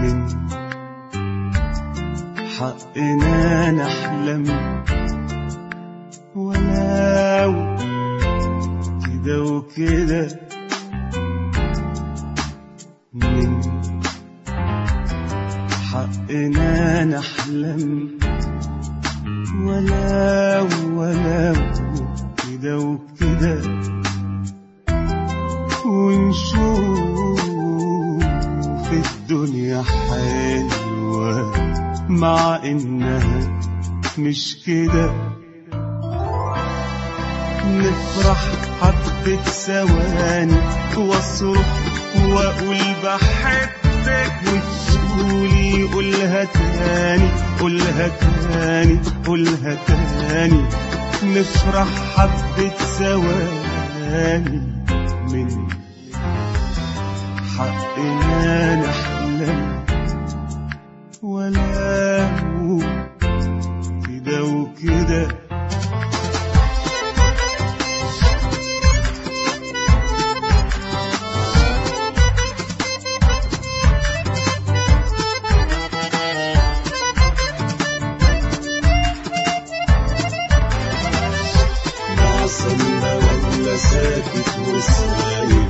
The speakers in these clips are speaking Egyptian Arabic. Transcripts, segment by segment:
من حقنا نحلم ولو كده وكده من حقنا نحلم ولو ولو كده وكده ونشوف الدنيا حلوة مع إنها مش كده نفرح حبة ثواني واصرخ واقول بحبك وتقولي قولها تاني قولها تاني قولها تاني نفرح حبة ثواني من حقنا نحلم ولو كده وكده معصمة ولا ساكت وسايب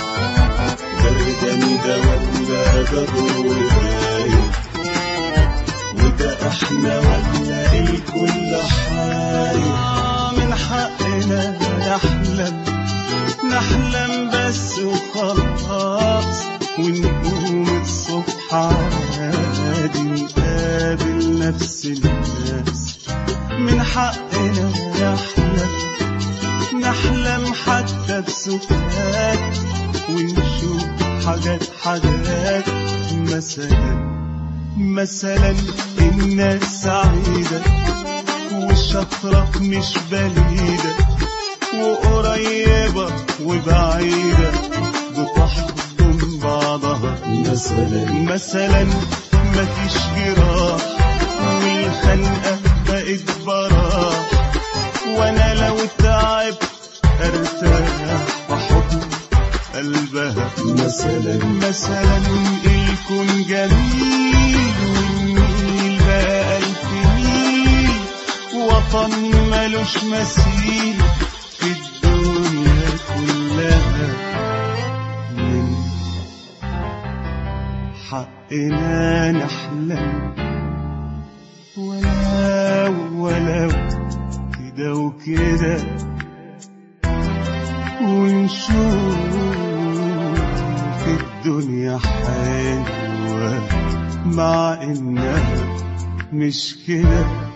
بردان ده ولا جبر وغايب وده احنا ولا الكل حايب من حقنا نحلم نحلم بس وخلاص ونقوم الصبح عادي نقابل نفس الناس من حقنا نحلم نحلم حتى بسكات ونشوف حاجات حاجات مثلا مثلا الناس سعيدة والشطرة مش بعيدة وقريبة وبعيدة بتحضن بعضها مثلا مثلا مفيش جراح والخنقة بقت براح وانا لو تعبت ارتاح بحضن قلبها مثلا مثلا الكون جميل والنيل بقى الف ميل وطن ملوش مثيل في الدنيا كلها من حقنا نحلم ولو ولو كده وكده ونشوف الدنيا حلوة مع إنها مش كده